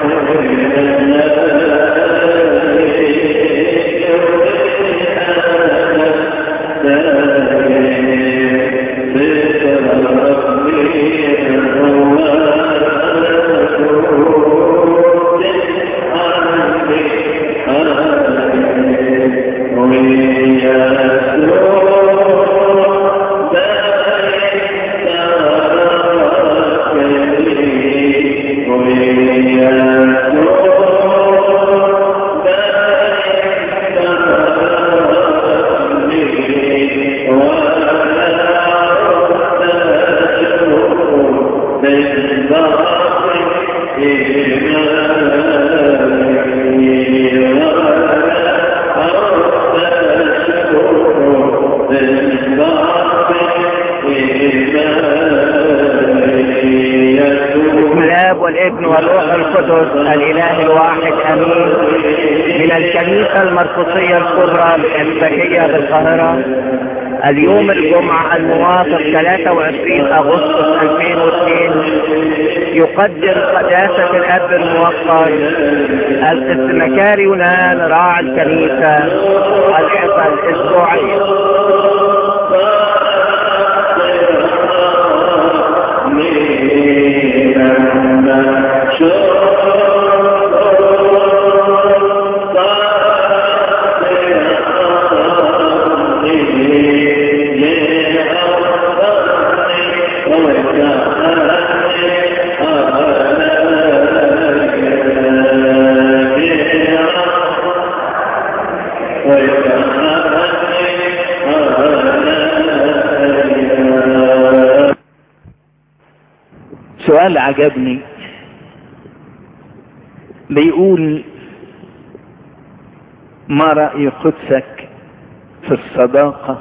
بسم الاب والابن والروح القدس الاله الواحد امين من الكنيسة المرقسية الكبرى الاسبكية بالقاهرة اليوم الجمعة الموافق 23 اغسطس 2002 يقدم قداسة الاب الموقر القسمكاري يونان راعي الكنيسة العظة الاسبوعية سؤال عجبني بيقول ما رأي قدسك في الصداقة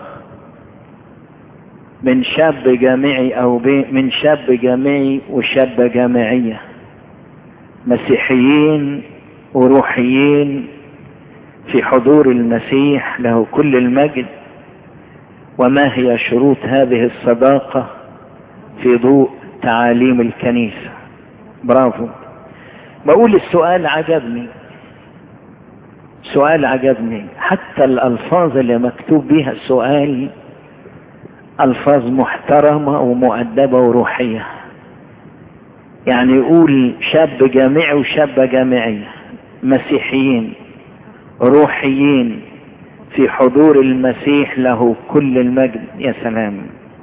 من شاب جامعي او بي من شاب جامعي وشابة جامعية مسيحيين وروحيين في حضور المسيح له كل المجد وما هي شروط هذه الصداقة في ضوء تعاليم الكنيسة برافو بقول السؤال عجبني سؤال عجبني حتى الألفاظ اللي مكتوب بها السؤال ألفاظ محترمة ومؤدبة وروحية يعني يقول شاب جامعي وشابة جامعية مسيحيين روحيين في حضور المسيح له كل المجد يا سلام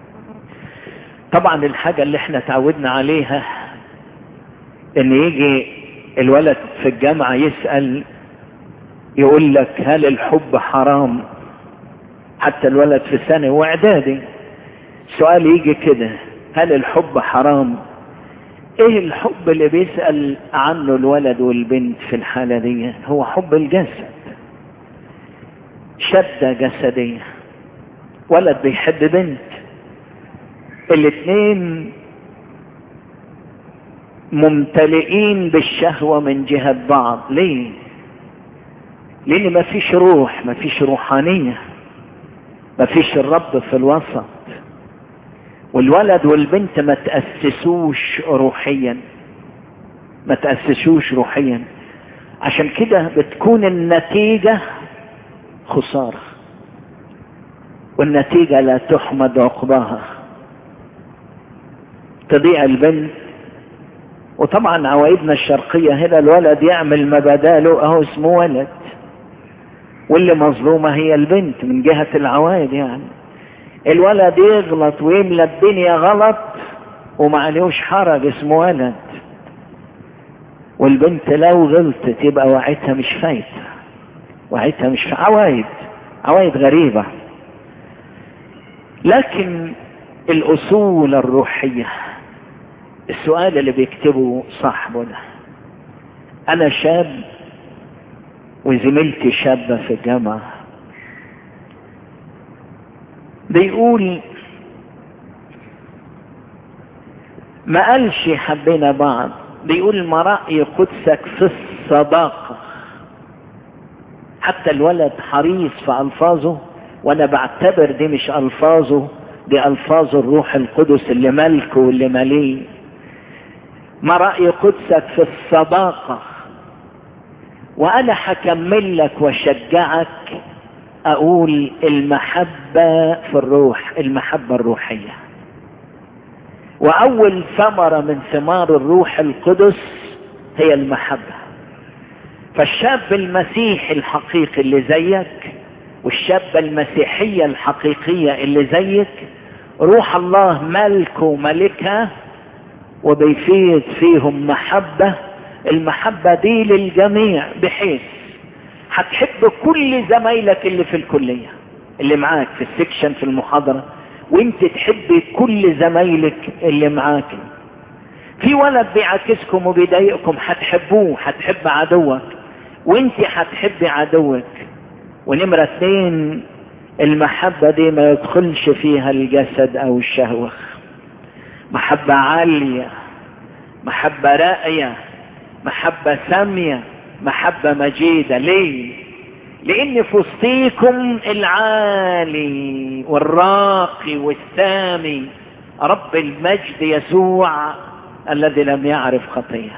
طبعا الحاجة اللي احنا تعودنا عليها ان يجي الولد في الجامعة يسأل يقول لك هل الحب حرام حتى الولد في ثانوي واعدادي سؤال يجي كده هل الحب حرام ايه الحب اللي بيسأل عنه الولد والبنت في الحالة دي هو حب الجسد شدة جسدية ولد بيحب بنت الاثنين ممتلئين بالشهوة من جهة بعض ليه لان ما فيش روح ما فيش روحانية ما فيش الرب في الوسط والولد والبنت ما تأسسوش روحيا ما تأسسوش روحيا عشان كده بتكون النتيجة خسارة والنتيجة لا تحمد عقباها تضيع البنت وطبعا عوايدنا الشرقية هنا الولد يعمل ما بداله اهو اسمه ولد واللي مظلومة هي البنت من جهة العوايد يعني الولد يغلط ويملى الدنيا غلط وما عليهوش حرج اسمه ولد والبنت لو غلطت يبقى وعيتها مش فايتة وعيتها مش في عوايد عوايد غريبة لكن الأصول الروحية السؤال اللي بيكتبه صاحبه ده أنا شاب وزميلتي شابة في الجامعة بيقول ما قالش حبينا بعض بيقول ما رأي قدسك في الصداقة حتى الولد حريص في ألفاظه وأنا بعتبر دي مش ألفاظه دي ألفاظ الروح القدس اللي ملكه واللي مليه ما رأي قدسك في الصداقة وانا هكمل لك واشجعك اقول المحبة في الروح المحبة الروحية واول ثمرة من ثمار الروح القدس هي المحبة فالشاب المسيحي الحقيقي اللي زيك والشابة المسيحية الحقيقية اللي زيك روح الله ملكه ملكها وبيفيض فيهم محبة المحبة دي للجميع بحيث هتحب كل زمايلك اللي في الكلية اللي معاك في السكشن في المحاضرة وانت تحبي كل زمايلك اللي معاك في ولد بيعاكسكم وبيضايقكم هتحبوه هتحب عدوك وانت هتحبي عدوك ونمرة اثنين المحبة دي ما يدخلش فيها الجسد او الشهوة محبة عالية محبة راقية محبة سامية محبة مجيدة ليه لان في وسطيكم العالي والراقي والسامي رب المجد يسوع الذي لم يعرف خطيه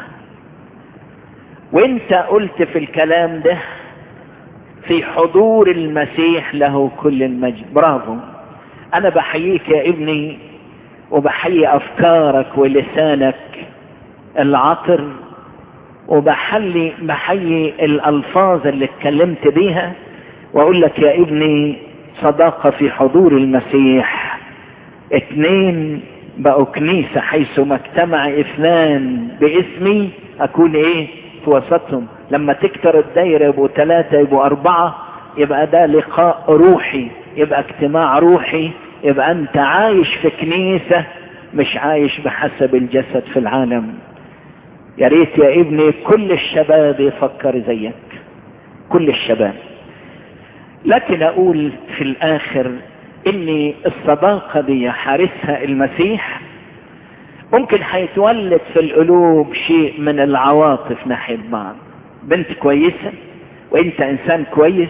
وانت قلت في الكلام ده في حضور المسيح له كل المجد برافو انا بحييك يا ابني وبحيي افكارك ولسانك العطر وبحلي بحيي الالفاظ اللي اتكلمت بيها واقول لك يا ابني صداقة في حضور المسيح اتنين بقوا كنيسة حيث ما اجتمع اثنان باسمي اكون ايه في وسطهم لما تكتر الدايرة يبقوا ثلاثة يبقوا اربعة يبقى ده لقاء روحي يبقى اجتماع روحي يبقى انت عايش في كنيسة مش عايش بحسب الجسد في العالم يا ريت يا ابني كل الشباب يفكر زيك كل الشباب لكن اقول في الاخر ان الصداقة دي حارسها المسيح ممكن هيتولد في القلوب شيء من العواطف ناحية بعض بنت كويسة وانت انسان كويس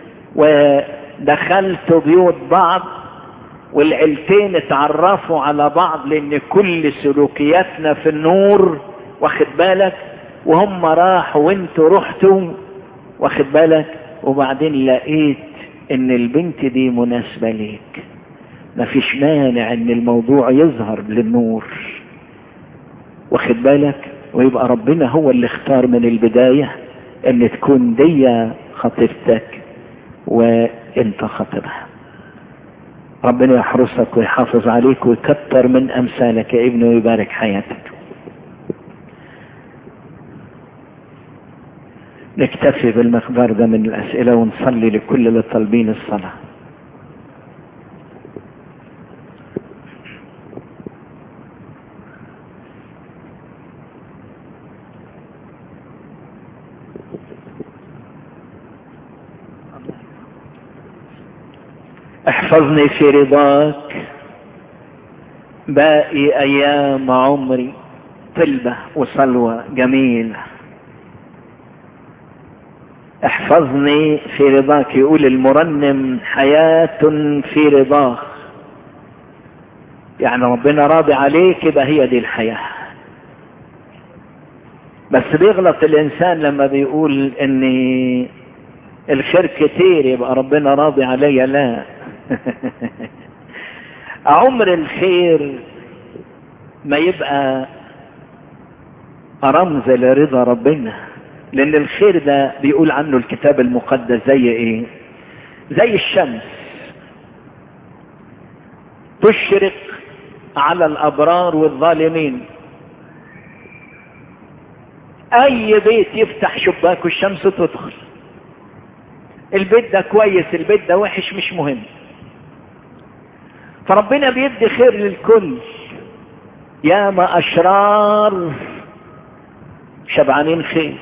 ودخلتوا بيوت بعض والعيلتين اتعرفوا على بعض لان كل سلوكياتنا في النور واخد بالك وهم راحوا وانتوا رحتوا واخد بالك وبعدين لقيت ان البنت دي مناسبة ليك مفيش مانع ان الموضوع يظهر للنور واخد بالك ويبقى ربنا هو اللي اختار من البداية ان تكون دي خطيبتك وانت خطيبها ربنا يحرسك ويحافظ عليك ويكتر من امثالك يا ابني ويبارك حياتك نكتفي بالمقدار ده من الاسئلة ونصلي لكل اللي طالبين الصلاة احفظني في رضاك باقي ايام عمري طلبة وصلوة جميلة احفظني في رضاك يقول المرنم حياة في رضاك يعني ربنا راضي عليك يبقى هي دي الحياة بس بيغلط الانسان لما بيقول ان الخير كتير يبقى ربنا راضي عليا لا عمر الخير ما يبقى رمز لرضا ربنا لان الخير ده بيقول عنه الكتاب المقدس زي ايه زي الشمس تشرق على الابرار والظالمين اي بيت يفتح شباكه الشمس تدخل البيت ده كويس البيت ده وحش مش مهم فربنا بيدي خير للكل يا ما اشرار شبعانين خير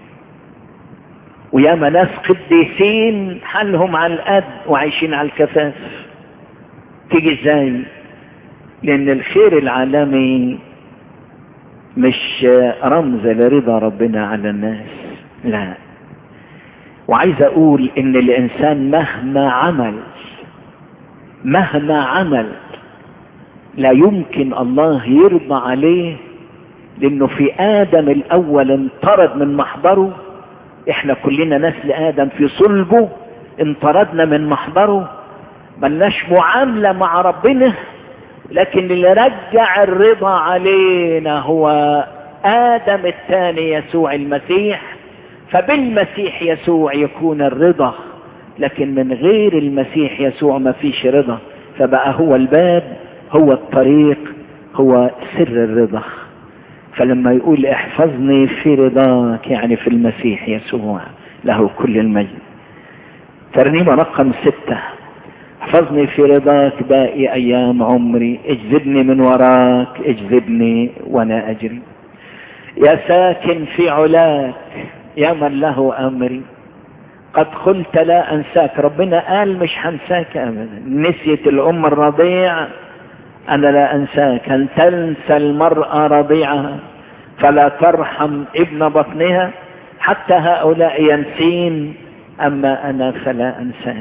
ويا ما ناس قديسين حالهم على القد وعايشين على الكفاف تيجي ازاي لان الخير العالمي مش رمز لرضا ربنا على الناس لا وعايز اقول ان الانسان مهما عمل مهما عمل لا يمكن الله يرضى عليه لانه في ادم الاول انطرد من محضره احنا كلنا نسل ادم في صلبه انطردنا من محضره ملناش معاملة مع ربنا لكن اللي رجع الرضا علينا هو ادم الثاني يسوع المسيح فبالمسيح يسوع يكون الرضا لكن من غير المسيح يسوع ما فيش رضا فبقى هو الباب هو الطريق هو سر الرضا فلما يقول احفظني في رضاك يعني في المسيح يسوع له كل المجد ترنيمة رقم ستة احفظني في رضاك باقي ايام عمري اجذبني من وراك اجذبني وانا اجري يا ساكن في علاك يا من له امري قد قلت لا انساك ربنا قال مش هنساك ابدا نسيت الام الرضيع انا لا انساك هل تنسى المرأة رضيعها فلا ترحم ابن بطنها حتى هؤلاء ينسين اما انا فلا انساك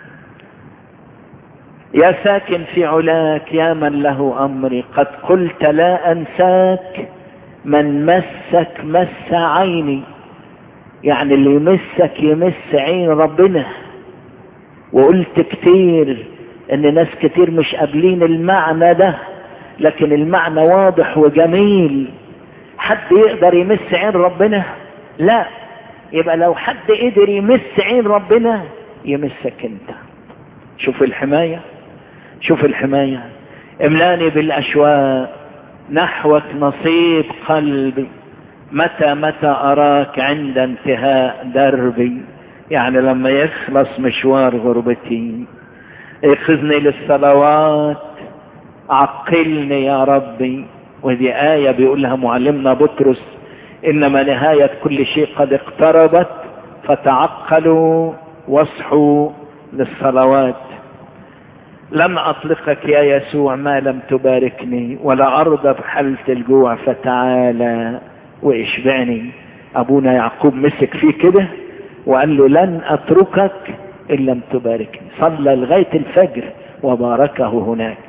يا ساكن في علاك يا من له امري قد قلت لا انساك من مسك مس عيني يعني اللي يمسك يمس عين ربنا وقلت كتير ان ناس كتير مش قابلين المعنى ده لكن المعنى واضح وجميل حد يقدر يمس عين ربنا لا يبقى لو حد قدر يمس عين ربنا يمسك انت شوف الحماية شوف الحماية املاني بالاشواق نحوك نصيب قلبي متى متى اراك عند انتهاء دربي يعني لما يخلص مشوار غربتي اخذني للصلوات عقلني يا ربي ودي آية بيقولها معلمنا بطرس إنما نهاية كل شيء قد اقتربت فتعقلوا واصحوا للصلوات لم أطلقك يا يسوع ما لم تباركني ولا أرضى بحالة الجوع فتعالى واشبعني أبونا يعقوب مسك فيه كده وقال له لن أتركك إن لم تباركني صلى لغاية الفجر وباركه هناك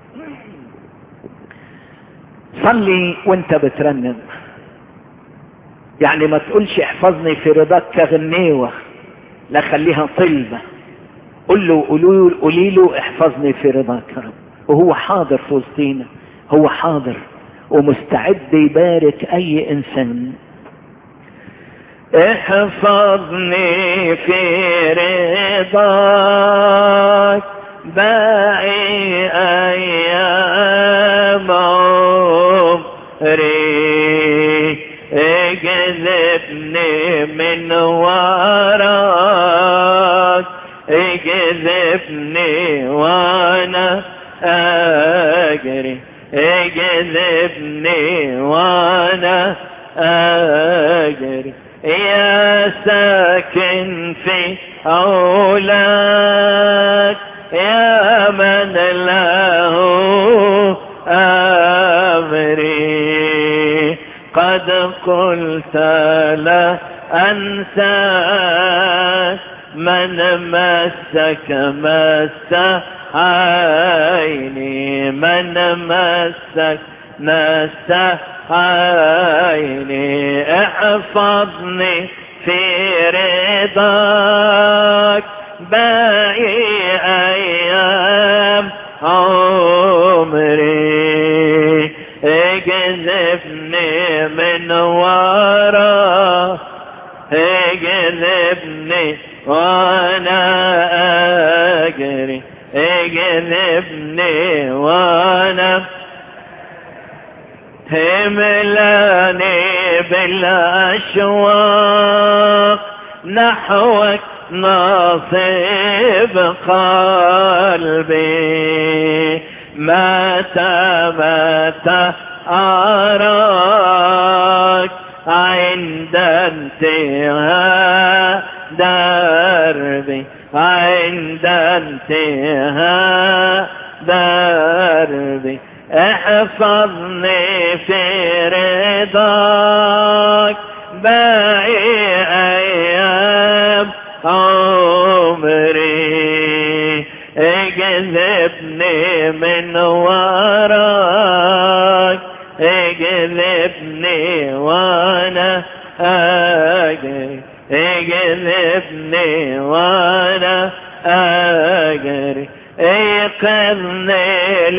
صلي وانت بترنم يعني ما تقولش احفظني في رضاك كغنيوة لا خليها طلبة قل له قولوا قولي له احفظني في رضاك يا رب وهو حاضر في وسطينا هو حاضر ومستعد يبارك اي انسان احفظني في رضاك باقي ايام عمري اجذبني من وراك اجذبني وانا اجري اجذبني وانا اجري يا ساكن في أولاك يا من له أمري قد قلت لا أنسى من مسك مس عيني من مسك مس عيني احفظني في رضاك باقي ايام عمري اجذبني من ورا اجذبني وانا اجري اجذبني وانا هملاني بالاشواق نحوك نصيب قلبي متى متى أراك عند انتهاء دربي عند انتهاء دربي احفظني في رضاك باقي ايام عمري اجذبني من وراك اجذبني وانا اجري اجذبني وانا اجري ايقظني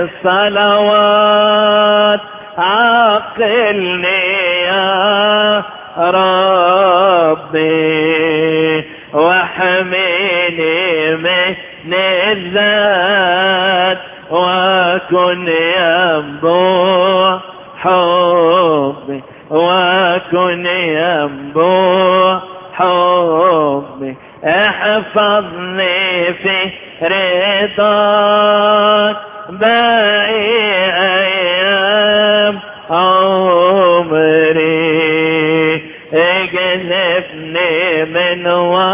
للصلوات عقلني يا ربي واحميني من الذات وكن ينبوع حبي وكن ينبوع حبي احفظني في رضاك باقي ايام عمري اجذبني من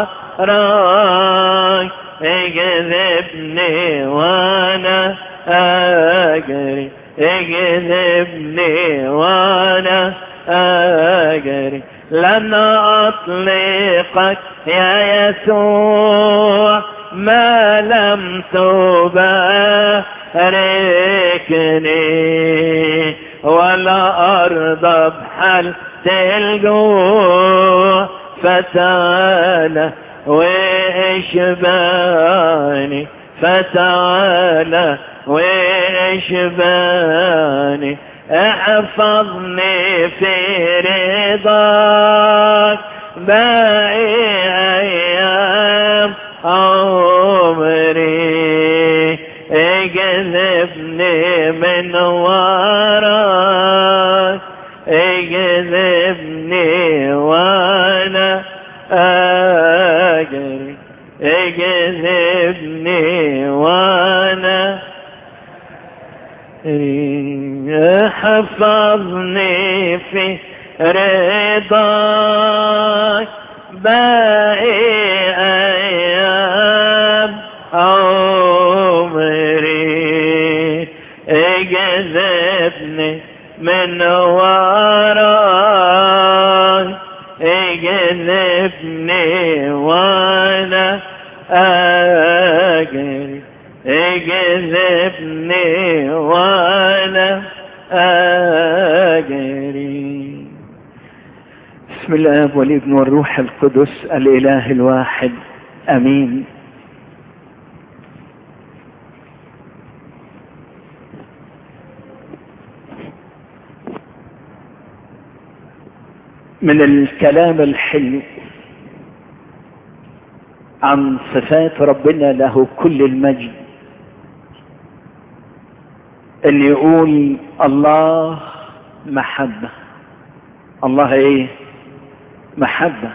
وراك اجذبني وانا اجري اجذبني وانا اجري لن اطلقك يا يسوع ما لم تباركني ولا ارضى بحالة الجوع فتعالى واشباني فتعالى واشباني احفظني في رضاك باقي ايام عمري اجذبني من وراك اجذبني وانا اجري اجذبني وانا حفظني في رضاك باقي ايام عمري اجذبني من وراك اجذبني وانا اجري اجذبني وانا اجري بسم الله والابن والروح القدس الاله الواحد امين من الكلام الحلو عن صفات ربنا له كل المجد ان يقول الله محبة الله ايه محبة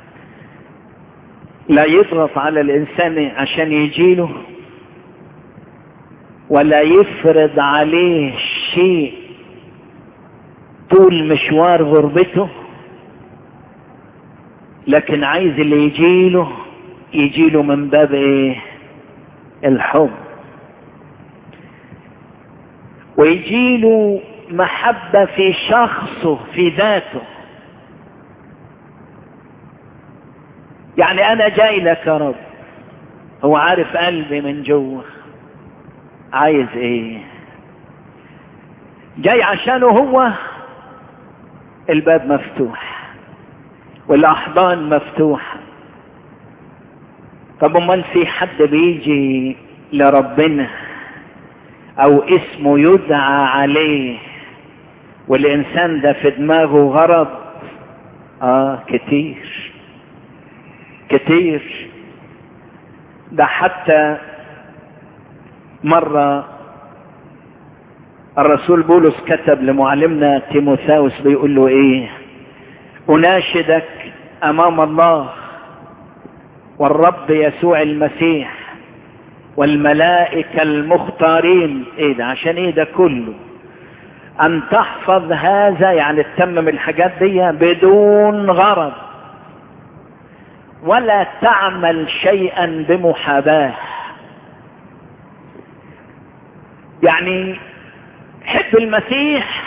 لا يضغط على الانسان عشان يجيله ولا يفرض عليه شيء طول مشوار غربته لكن عايز اللي يجيله يجيله من باب ايه الحب ويجيله محبة في شخصه في ذاته يعني انا جاي لك يا رب هو عارف قلبي من جوه عايز ايه جاي عشانه هو الباب مفتوح والاحضان مفتوحه طب امال في حد بيجي لربنا او اسمه يدعى عليه والانسان ده في دماغه غرض اه كتير كتير ده حتى مرة الرسول بولس كتب لمعلمنا تيموثاوس بيقول له ايه اناشدك امام الله والرب يسوع المسيح والملائكة المختارين ايه ده عشان ايه ده كله ان تحفظ هذا يعني تتمم الحاجات دي بدون غرض ولا تعمل شيئا بمحاباه يعني حب المسيح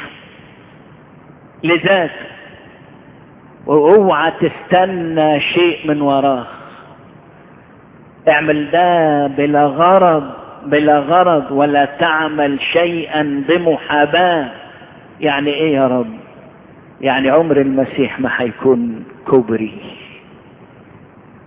لذاته واوعى تستنى شيء من وراه اعمل ده بلا غرض بلا غرض ولا تعمل شيئا بمحاباة يعني ايه يا رب يعني عمر المسيح ما هيكون كبري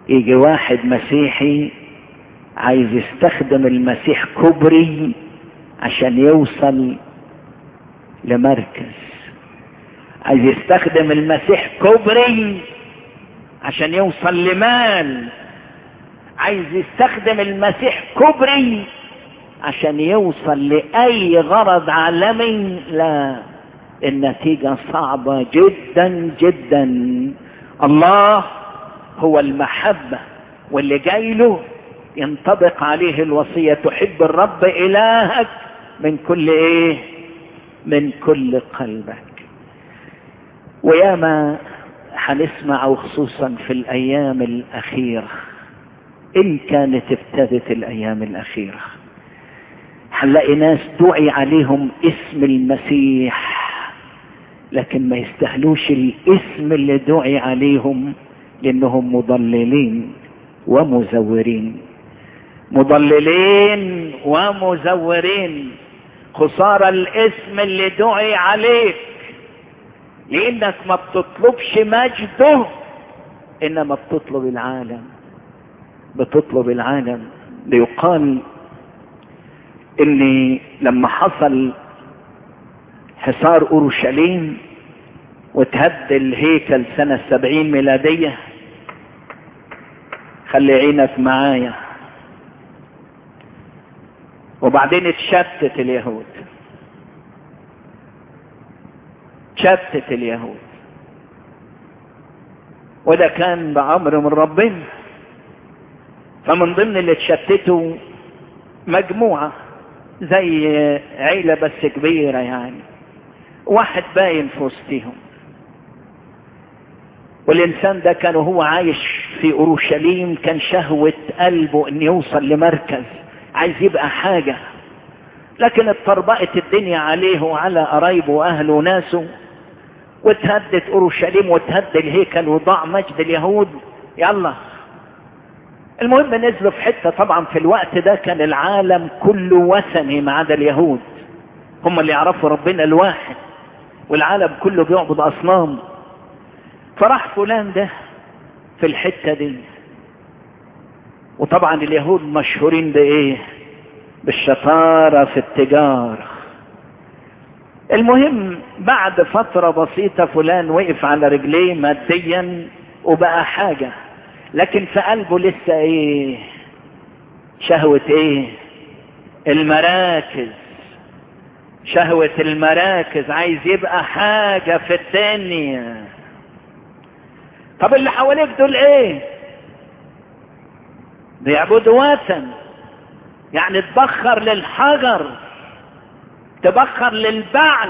يجي واحد مسيحي عايز يستخدم المسيح كبري عشان يوصل لمركز عايز يستخدم المسيح كبري عشان يوصل لمال عايز يستخدم المسيح كبري عشان يوصل لأي غرض عالمي لا النتيجة صعبة جدا جدا الله هو المحبة واللي جاي له ينطبق عليه الوصية تحب الرب إلهك من كل إيه من كل قلبك وياما هنسمع خصوصا في الأيام الأخيرة إن كانت ابتدت الأيام الأخيرة هنلاقي ناس دعي عليهم اسم المسيح لكن ما يستهلوش الاسم اللي دعي عليهم لانهم مضللين ومزورين مضللين ومزورين خسارة الاسم اللي دعي عليك لانك ما بتطلبش مجده انما بتطلب العالم بتطلب العالم ليقال ان لما حصل حصار اورشليم وتهد الهيكل سنة سبعين ميلادية خلي عينك معايا وبعدين اتشتت اليهود تشتت اليهود وده كان بأمر من ربنا فمن ضمن اللي اتشتتوا مجموعة زي عيلة بس كبيرة يعني واحد باين في وسطهم والإنسان ده كان هو عايش في أورشليم كان شهوة قلبه أن يوصل لمركز عايز يبقى حاجة لكن اتطربقت الدنيا عليه وعلى قرايبه وأهله وناسه وتهدت أورشليم وتهد الهيكل وضاع مجد اليهود يلا المهم نزلوا في حتة طبعا في الوقت ده كان العالم كله وثني ما عدا اليهود هم اللي يعرفوا ربنا الواحد والعالم كله بيعبد أصنام فراح فلان ده في الحتة دي وطبعا اليهود مشهورين بايه بالشطارة في التجارة المهم بعد فترة بسيطة فلان وقف على رجليه ماديا وبقى حاجة لكن في قلبه لسه ايه شهوة ايه المراكز شهوة المراكز عايز يبقى حاجة في الدنيا طب اللي حواليك دول ايه بيعبدوا وثن يعني تبخر للحجر تبخر للبعل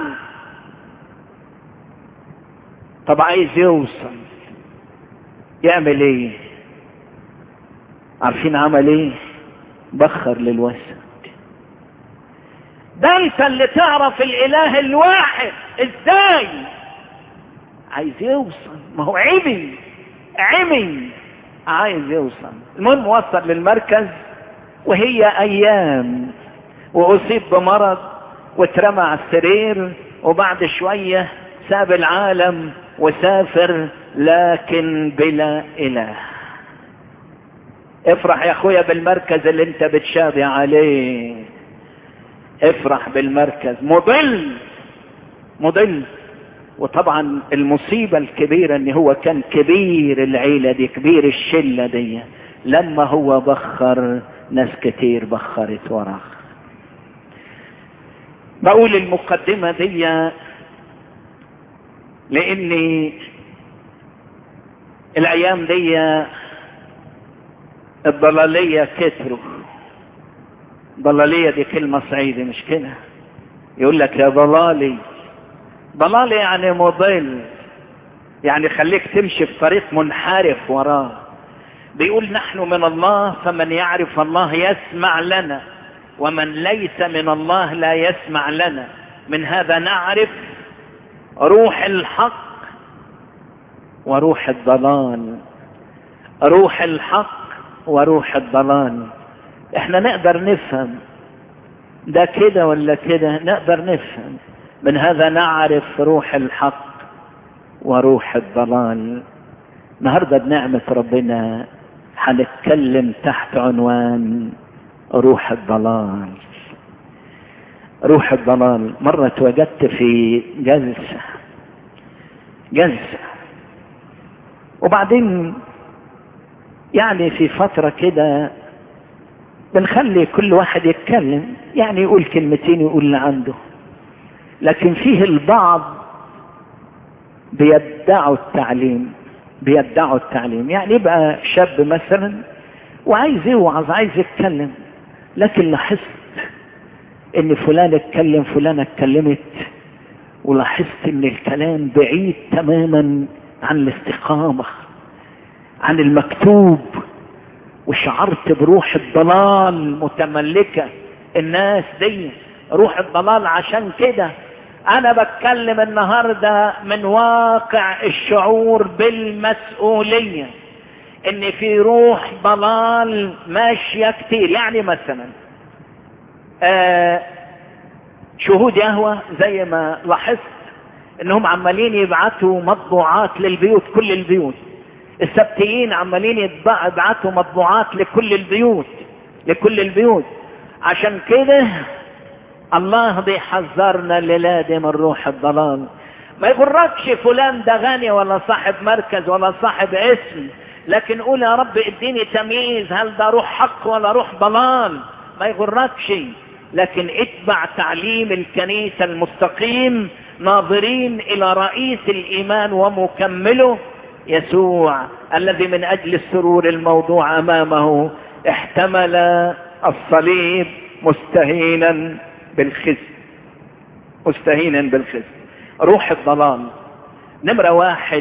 طب عايز يوصل يعمل ايه عارفين عمل ايه بخر للوثن ده انت اللي تعرف الاله الواحد ازاي عايز يوصل ما هو عمي عمي عايز يوصل المهم وصل للمركز وهي ايام واصيب بمرض واترمى على السرير وبعد شوية ساب العالم وسافر لكن بلا اله افرح يا اخويا بالمركز اللي انت بتشابه عليه افرح بالمركز مضل مضل وطبعا المصيبة الكبيرة ان هو كان كبير العيلة دي كبير الشلة دي لما هو بخر ناس كتير بخرت وراه بقول المقدمة دي لاني الايام دي الضلالية كتروا ضلالية دي كلمة صعيدة مش كده يقول لك يا ضلالي ضلال يعني مضل يعني خليك تمشي في طريق منحرف وراه بيقول نحن من الله فمن يعرف الله يسمع لنا ومن ليس من الله لا يسمع لنا من هذا نعرف روح الحق وروح الضلال روح الحق وروح الضلال احنا نقدر نفهم ده كده ولا كده نقدر نفهم من هذا نعرف روح الحق وروح الضلال النهارده بنعمة ربنا هنتكلم تحت عنوان روح الضلال روح الضلال مرة اتوجدت في جلسة جلسة وبعدين يعني في فترة كده بنخلي كل واحد يتكلم يعني يقول كلمتين يقول اللي عنده لكن فيه البعض بيدعوا التعليم بيدعوا التعليم يعني يبقى شاب مثلا وعايز يوعظ عايز يتكلم لكن لاحظت ان فلان اتكلم فلانة اتكلمت ولاحظت ان الكلام بعيد تماما عن الاستقامة عن المكتوب وشعرت بروح الضلال متملكة الناس دي روح الضلال عشان كده انا بتكلم النهاردة من واقع الشعور بالمسؤولية ان في روح ضلال ماشية كتير يعني مثلا آه شهود يهوى زي ما لاحظت انهم عمالين يبعتوا مطبوعات للبيوت كل البيوت السبتيين عمالين يبعتوا مطبوعات لكل البيوت لكل البيوت عشان كده الله بيحذرنا الليلة دي من روح الضلال ما يغركش فلان ده غني ولا صاحب مركز ولا صاحب اسم لكن قول يا رب اديني تمييز هل ده روح حق ولا روح ضلال ما يغركش لكن اتبع تعليم الكنيسة المستقيم ناظرين الى رئيس الايمان ومكمله يسوع الذي من اجل السرور الموضوع امامه احتمل الصليب مستهينا بالخزي مستهينا بالخزي روح الضلال نمرة واحد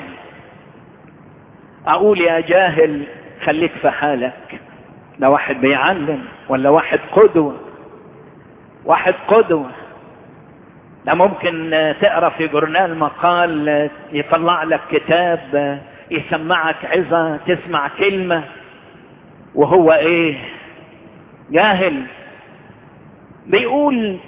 اقول يا جاهل خليك في حالك ده واحد بيعلم ولا واحد قدوة واحد قدوة ده ممكن تقرا في جورنال مقال يطلع لك كتاب يسمعك عظة تسمع كلمة وهو ايه جاهل بيقول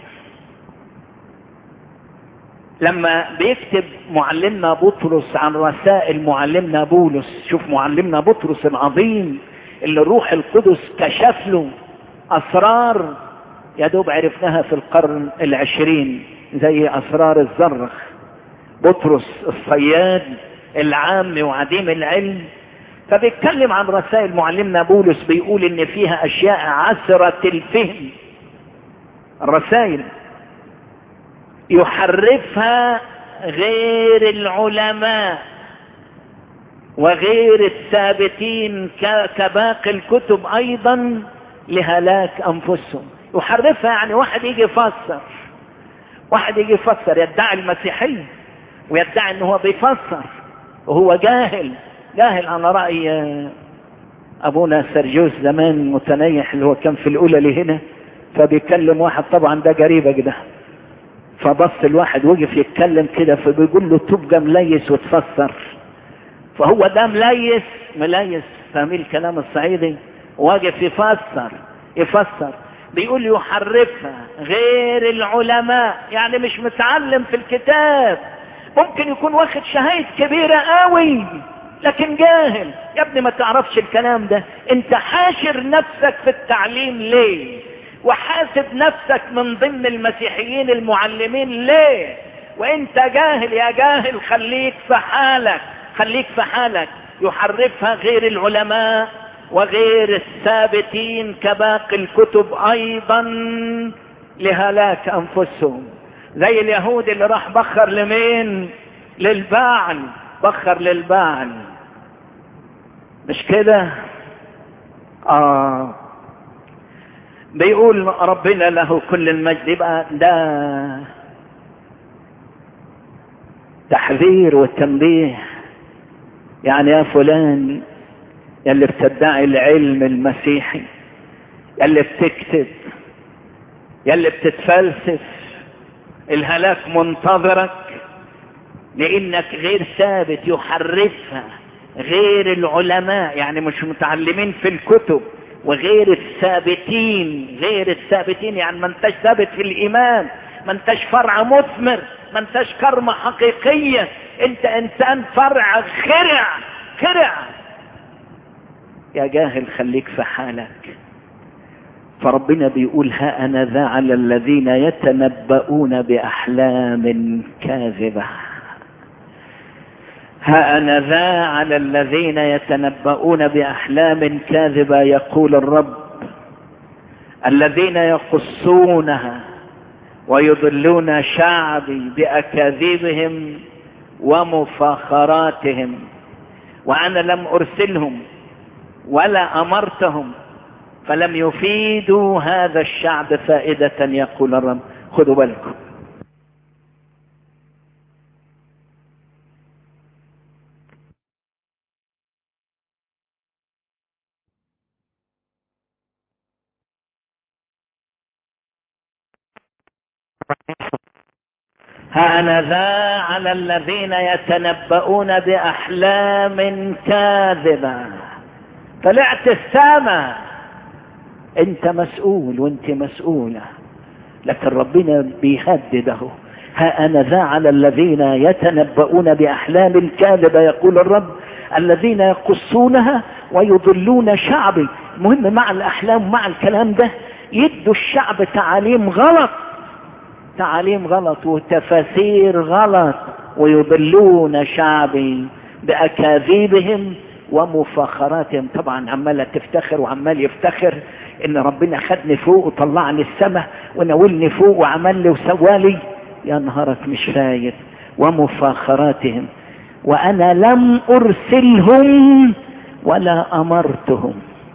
لما بيكتب معلمنا بطرس عن رسائل معلمنا بولس شوف معلمنا بطرس العظيم اللي الروح القدس كشف له اسرار يا دوب عرفناها في القرن العشرين زي اسرار الزرخ بطرس الصياد العام وعديم العلم فبيتكلم عن رسائل معلمنا بولس بيقول ان فيها اشياء عسرة الفهم الرسائل يحرفها غير العلماء وغير الثابتين كباقي الكتب ايضا لهلاك انفسهم يحرفها يعني واحد يجي يفسر واحد يجي يفسر يدعي المسيحية ويدعي انه هو بيفسر وهو جاهل جاهل على رأي ابونا سرجوس زمان متنيح اللي هو كان في الاولى اللي هنا فبيكلم واحد طبعا ده قريبك ده فبص الواحد وقف يتكلم كده فبيقول له تبقى مليس وتفسر فهو ده مليس مليس فاهمين الكلام الصعيدي واقف يفسر يفسر بيقول يحرفها غير العلماء يعني مش متعلم في الكتاب ممكن يكون واخد شهايد كبيرة قوي لكن جاهل يا ابني ما تعرفش الكلام ده انت حاشر نفسك في التعليم ليه وحاسب نفسك من ضمن المسيحيين المعلمين ليه وانت جاهل يا جاهل خليك في حالك خليك في حالك يحرفها غير العلماء وغير الثابتين كباقي الكتب ايضا لهلاك انفسهم زي اليهود اللي راح بخر لمين للبعل بخر للبعل مش كده اه بيقول ربنا له كل المجد يبقى ده تحذير وتنبيه يعني يا فلان يلي بتدعي العلم المسيحي يلي بتكتب يلي بتتفلسف الهلاك منتظرك لانك غير ثابت يحرفها غير العلماء يعني مش متعلمين في الكتب وغير الثابتين غير الثابتين يعني ما انتش ثابت في الايمان ما انتش فرع مثمر ما انتش كرمة حقيقية انت انسان فرع خرع خرع يا جاهل خليك في حالك فربنا بيقول ها أنا ذا على الذين يتنبؤون بأحلام كاذبة ها أنا ذا على الذين يتنبؤون بأحلام كاذبة يقول الرب الذين يقصونها ويضلون شعبي بأكاذيبهم ومفاخراتهم وأنا لم أرسلهم ولا أمرتهم فلم يفيدوا هذا الشعب فائدة يقول الرب خذوا بالكم ها أنا ذا على الذين يتنبؤون بأحلام كاذبة طلعت السماء انت مسؤول وانت مسؤولة لكن ربنا بيهدده ها أنا ذا على الذين يتنبؤون بأحلام كاذبة يقول الرب الذين يقصونها ويضلون شعبي المهم مع الأحلام مع الكلام ده يدوا الشعب تعاليم غلط تعاليم غلط وتفاسير غلط ويضلون شعبي بأكاذيبهم ومفاخراتهم طبعا عمالة تفتخر وعمال يفتخر ان ربنا خدني فوق وطلعني السماء وناولني فوق وعمل لي وسوالي يا نهارك مش فايت ومفاخراتهم وانا لم ارسلهم ولا امرتهم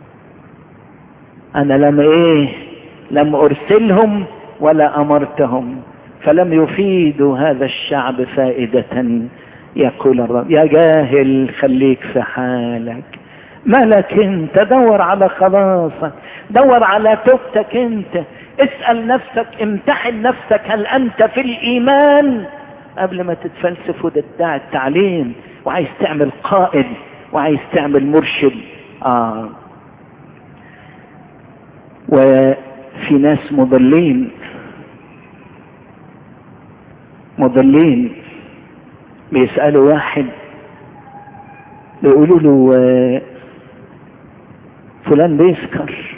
انا لم ايه لم ارسلهم ولا امرتهم فلم يفيدوا هذا الشعب فائدة يقول الرب يا جاهل خليك في حالك مالك انت دور على خلاصك دور على توبتك انت اسأل نفسك امتحن نفسك هل انت في الايمان قبل ما تتفلسف وتدعي التعليم وعايز تعمل قائد وعايز تعمل مرشد اه وفي ناس مضلين مضلين بيسألوا واحد بيقولوا له آه، فلان بيسكر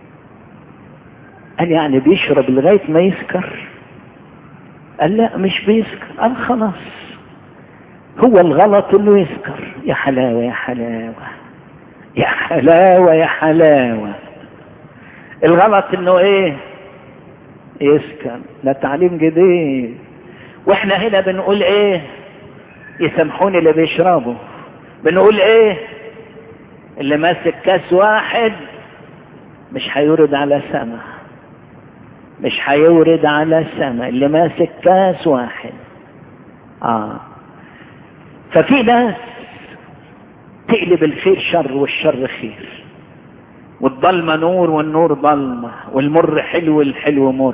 قال يعني بيشرب لغاية ما يسكر قال لا مش بيسكر قال خلاص هو الغلط انه يسكر يا حلاوة يا حلاوة يا حلاوة يا حلاوة الغلط انه ايه يسكر ده تعليم جديد واحنا هنا بنقول ايه يسامحوني اللي بيشربوا بنقول ايه اللي ماسك كاس واحد مش هيورد على سما مش هيورد على سما اللي ماسك كاس واحد اه ففي ناس تقلب الخير شر والشر خير والضلمة نور والنور ضلمة والمر حلو والحلو مر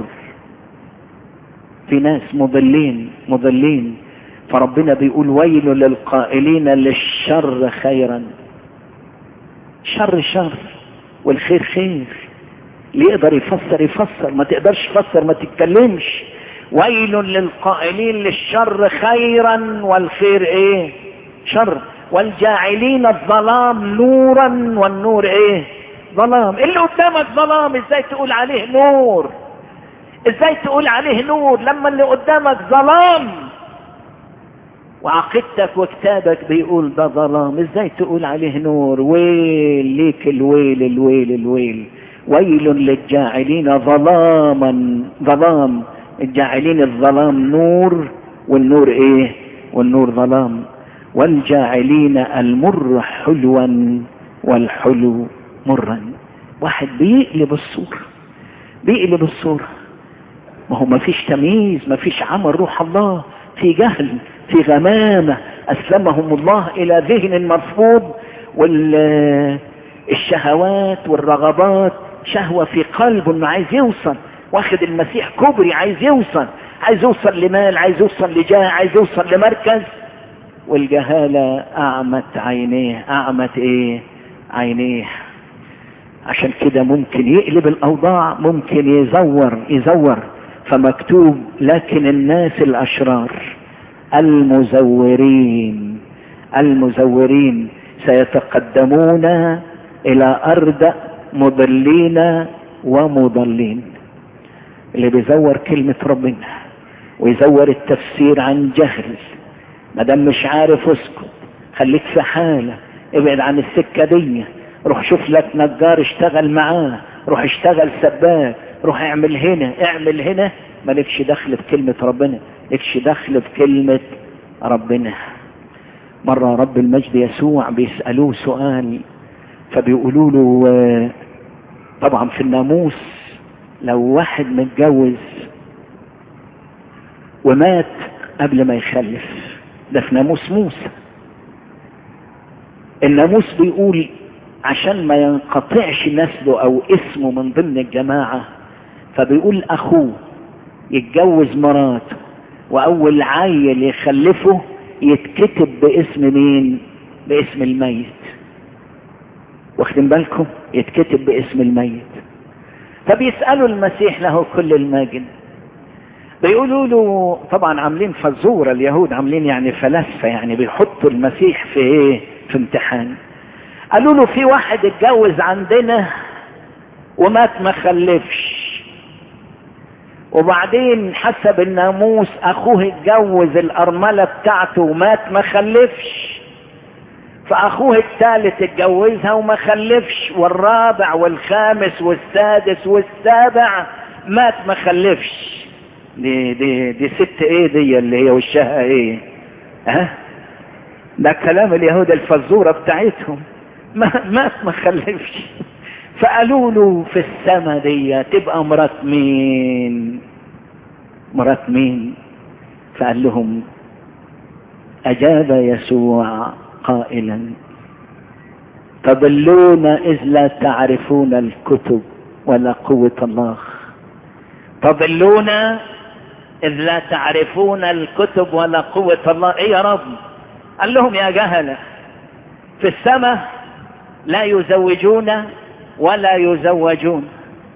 في ناس مضلين مضلين فربنا بيقول ويل للقائلين للشر خيرا شر شر والخير خير اللي يقدر يفسر يفسر ما تقدرش تفسر ما تتكلمش ويل للقائلين للشر خيرا والخير ايه شر والجاعلين الظلام نورا والنور ايه ظلام اللي قدامك ظلام ازاي تقول عليه نور ازاي تقول عليه نور لما اللي قدامك ظلام وعقيدتك وكتابك بيقول ده ظلام ازاي تقول عليه نور ويل ليك الويل الويل الويل ويل للجاعلين ظلاما ظلام الجاعلين الظلام نور والنور ايه والنور ظلام والجاعلين المر حلوا والحلو مرا واحد بيقلب الصورة بيقلب الصورة ما هو ما فيش تمييز ما فيش عمل روح الله في جهل في غمامة أسلمهم الله إلى ذهن مرفوض والشهوات والرغبات شهوة في قلبه انه عايز يوصل واخد المسيح كبري عايز يوصل عايز يوصل لمال عايز يوصل لجاه عايز يوصل لمركز والجهالة أعمت عينيه أعمت إيه عينيه عشان كده ممكن يقلب الأوضاع ممكن يزور يزور فمكتوب لكن الناس الأشرار المزورين المزورين سيتقدمون الى ارض مضلين ومضلين اللي بيزور كلمة ربنا ويزور التفسير عن جهل ما دام مش عارف اسكت خليك في حالة ابعد عن السكة دي روح شوف لك نجار اشتغل معاه روح اشتغل سباك روح اعمل هنا اعمل هنا مالكش دخل بكلمة ربنا مالكش دخل بكلمة ربنا مرة رب المجد يسوع بيسألوه سؤال فبيقولوا له طبعا في الناموس لو واحد متجوز ومات قبل ما يخلف ده في ناموس موسى الناموس بيقول عشان ما ينقطعش نسله او اسمه من ضمن الجماعة فبيقول اخوه يتجوز مراته واول عيل يخلفه يتكتب باسم مين باسم الميت واخدين بالكم يتكتب باسم الميت فبيسألوا المسيح له كل المجد بيقولوا له طبعا عاملين فزورة اليهود عاملين يعني فلسفة يعني بيحطوا المسيح في ايه في امتحان قالوا له في واحد اتجوز عندنا ومات ما خلفش وبعدين حسب الناموس اخوه اتجوز الارملة بتاعته ومات ما خلفش فاخوه الثالث اتجوزها وما خلفش والرابع والخامس والسادس والسابع مات ما خلفش دي دي دي ست ايه دي اللي هي وشها ايه ها ده كلام اليهود الفزورة بتاعتهم ما مات ما خلفش فقالوا له في السما دي تبقى مرات مين مرات مين فقال لهم اجاب يسوع قائلا تضلون اذ لا تعرفون الكتب ولا قوة الله تضلون اذ لا تعرفون الكتب ولا قوة الله ايه يا رب قال لهم يا جهلة في السماء لا يزوجون ولا يزوجون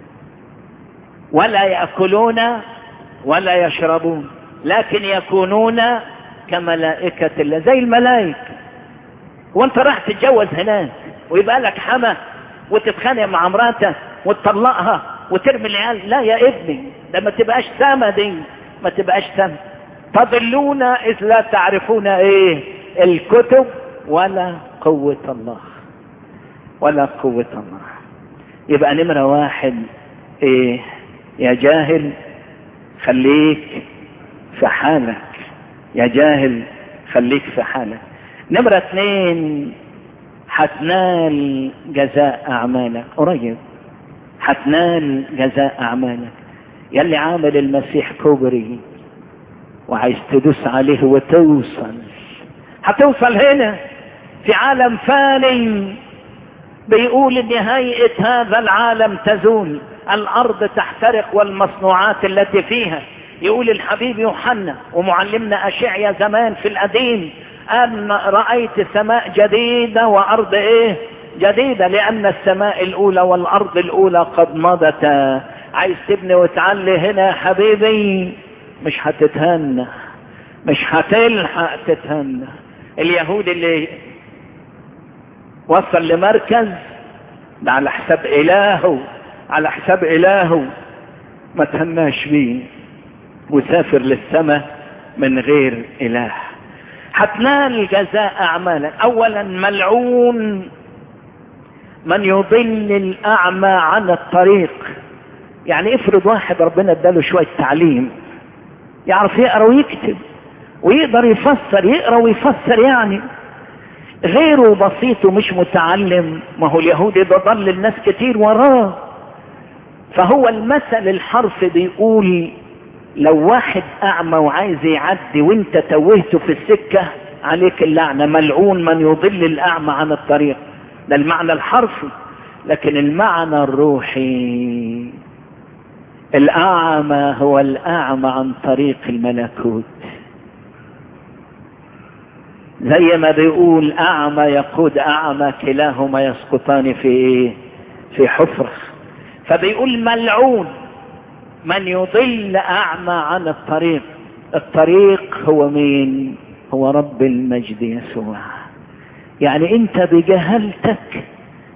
ولا يأكلون ولا يشربون لكن يكونون كملائكة الله زي الملائكة وانت راح تتجوز هناك ويبقى لك حما وتتخانق مع مراتك وتطلقها وترمي العيال لا يا ابني ده ما تبقاش سما دي ما تبقاش سما تضلون اذ لا تعرفون ايه الكتب ولا قوة الله ولا قوة الله يبقى نمرة واحد ايه يا جاهل خليك في حالك يا جاهل خليك في حالك نمرة اثنين حتنال جزاء اعمالك قريب حتنال جزاء اعمالك يلي عامل المسيح كوبري وعايز تدوس عليه وتوصل هتوصل هنا في عالم فاني بيقول ان هيئة هذا العالم تزول الارض تحترق والمصنوعات التي فيها يقول الحبيب يوحنا ومعلمنا اشعيا زمان في القديم ان رأيت سماء جديدة وارض ايه جديدة لان السماء الاولى والارض الاولى قد مضتا عايز تبني وتعلي هنا يا حبيبي مش هتتهنى مش هتلحق تتهنى اليهود اللي وصل لمركز ده على حساب الهه على حساب الهه ما تهناش بيه وسافر للسماء من غير اله هتنال جزاء اعمالك اولا ملعون من يضل الاعمى عن الطريق يعني افرض واحد ربنا اداله شوية تعليم يعرف يقرا ويكتب ويقدر يفسر يقرا ويفسر يعني غيره بسيط ومش متعلم ما هو اليهودي ده ضل الناس كتير وراه فهو المثل الحرف بيقول لو واحد اعمى وعايز يعدي وانت توهته في السكة عليك اللعنة ملعون من يضل الاعمى عن الطريق ده المعنى الحرفي لكن المعنى الروحي الاعمى هو الاعمى عن طريق الملكوت زي ما بيقول اعمى يقود اعمى كلاهما يسقطان في ايه في حفرة فبيقول ملعون من يضل اعمى عن الطريق الطريق هو مين هو رب المجد يسوع يعني انت بجهلتك